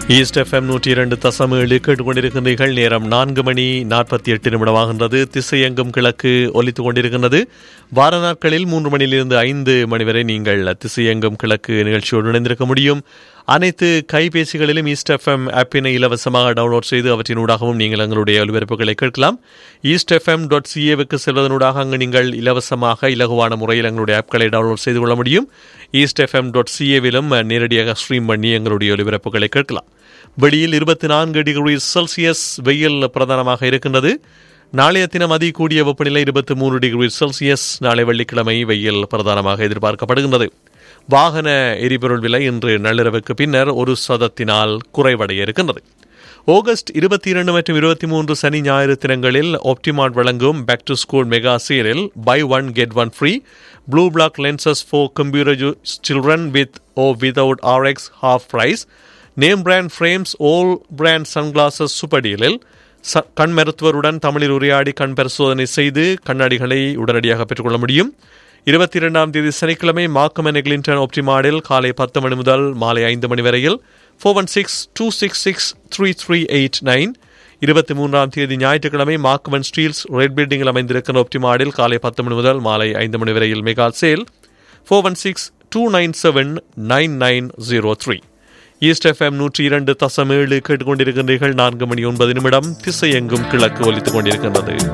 east FM நூற்றி இரண்டு தசம் ஏழு கேட்டுக்கொண்டிருக்கின்றீர்கள் நேரம் நான்கு மணி நாற்பத்தி எட்டு நிமிடமாகின்றது திசையெங்கும் கிழக்கு ஒலித்துக் கொண்டிருக்கின்றது வார நாட்களில் மூன்று மணியிலிருந்து ஐந்து மணி வரை நீங்கள் திசையெங்கும் கிழக்கு நிகழ்ச்சியோடு இணைந்திருக்க முடியும் அனைத்து கைபேசிகளிலும் ஈஸ்ட் எஃப்எம் ஆப்பினை இலவசமாக டவுன்லோட் செய்து அவற்றினூடாகவும் நீங்கள் எங்களுடைய ஒலிபரப்புகளை கேட்கலாம் ஈஸ்ட் எஃப்எம் டாட் சிஏவுக்கு செல்வதனூடாக அங்கு நீங்கள் இலவசமாக இலகுவான முறையில் எங்களுடைய ஆப்களை டவுன்லோட் செய்து கொள்ள முடியும் ஈஸ்ட் எஃப்எம் டாட் சிஏவிலும் நேரடியாக ஸ்ட்ரீம் பண்ணி எங்களுடைய ஒலிபரப்புகளை கேட்கலாம் வெளியில் இருபத்தி நான்கு டிகிரி செல்சியஸ் வெயில் பிரதானமாக இருக்கின்றது நாளைய தினம் அதி கூடிய வெப்பநிலை இருபத்தி மூன்று டிகிரி செல்சியஸ் நாளை வெள்ளிக்கிழமை வெயில் பிரதானமாக எதிர்பார்க்கப்படுகின்றது வாகன எரிபொருள் விலை இன்று நள்ளிரவுக்கு பின்னர் ஒரு சதத்தினால் குறைவடைய இருக்கின்றது ஆகஸ்ட் இருபத்தி இரண்டு மற்றும் இருபத்தி மூன்று சனி ஞாயிறு தினங்களில் ஒப்டிமார்ட் வழங்கும் பேக் டு ஸ்கூல் மெகா சீரில் buy one get one free blue black lenses for computer children with or without Rx half price name brand frames all brand sunglasses super டீலில் ச கண் மருத்துவருடன் தமிழில் உரையாடி கண் பரிசோதனை செய்து கண்ணாடிகளை உடனடியாக பெற்றுக்கொள்ள முடியும் இருபத்தி இரண்டாம் தேதி சனிக்கிழமை மாக்கம் அண்ட் எக்லிங்டன் ஒப்டிமாடில் காலை பத்து மணி முதல் மாலை ஐந்து மணி வரையில் four one six two six six three three eight nine இருபத்தி மூன்றாம் தேதி ஞாயிற்றுக்கிழமை மாக்கமன் ஸ்டீல்ஸ் ரெட் பில்டிங்கில் அமைந்திருக்கிற ஒப்டிமாடில் காலை பத்து மணி முதல் மாலை ஐந்து மணி வரையில் mega sale four one six two nine seven nine nine zero three East FM நூற்றி இரண்டு தசம் ஏழு கேட்டுக்கொண்டிருக்கின்றீர்கள் நான்கு மணி ஒன்பது நிமிடம் திசை எங்கும் கிழக்கு ஒலித்துக் கொண்டிருக்கின்றது